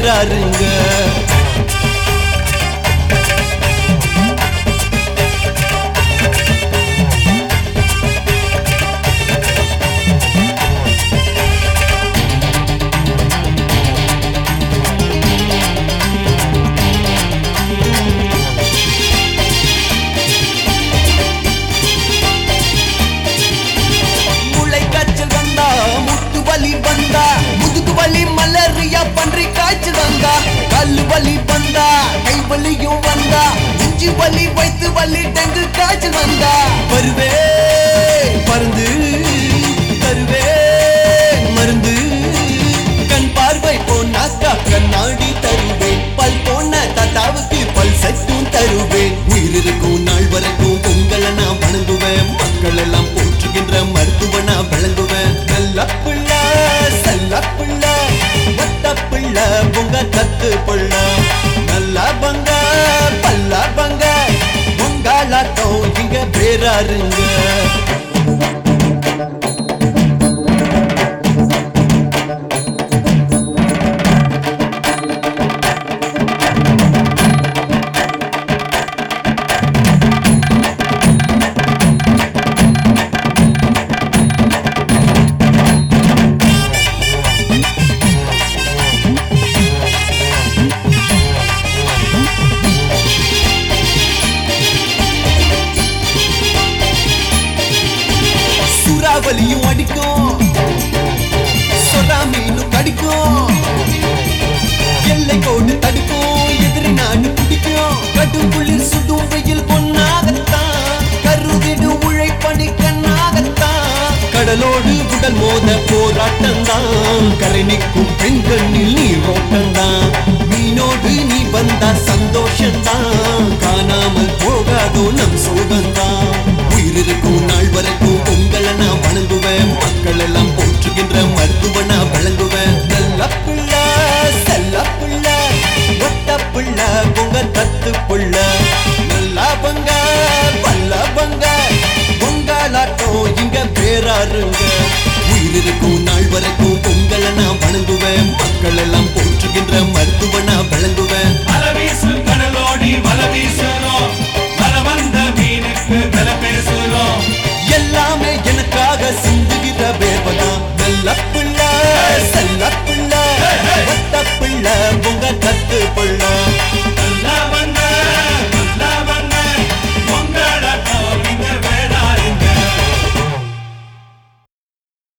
பேராருங்க முளை காய்ச்சல் வந்தா முட்டு வலி வந்தா முதுகு வலி மலரியா பன்றி காய்ச்சல் வந்தா கல்லு வலி வந்தா கை வலியும் வந்தா நெஞ்சு வலி வைத்து வலி டெங்கு காய்ச்சல் வந்தா வருவே பருந்து தருவே மருந்து கண் பார்வை போனாக்கா கண்ணாடி தருவேன் பல் போன தாத்தாவுக்கு பல் சட்டும் தருவேன் உயிர் இருக்கும் நாள் வரைக்கும் உங்களை நான் வணங்குவேன் மக்கள் எல்லாம் போற்றுகின்ற மருத்துவனா விளங்குவேன் நல்ல பிள்ளை செல்ல பிள்ளை ஒத்த பிள்ளை உங்க தத்து பிள்ளை நல்ல பங்க பல்ல பங்க உங்களாட்டம் இங்க பேராருங்க சூறாவளியும் அடிக்கும் சொரா மீனும் கடிக்கும் எல்லை கோடு தடுக்கும் எதிரி நாடு பிடிக்கும் கடும் குளிர் சுடும் வெயில் பொன்னாகத்தான் கருவிடு உழைப்பணி கண்ணாகத்தான் கடலோடு உடல் மோத போராட்டம் தான் கரை நிற்கும் பெண்களில் நீரோட்டம் தான் மீனோடு நீ வந்தா சந்தோஷம் தான் காணாமல் போகாதோ நம் சோகம் தான் உயிர் இருக்கும் நாள் வரைக்கும் உங்களை நான் வணங்குவேன் மக்கள் எல்லாம்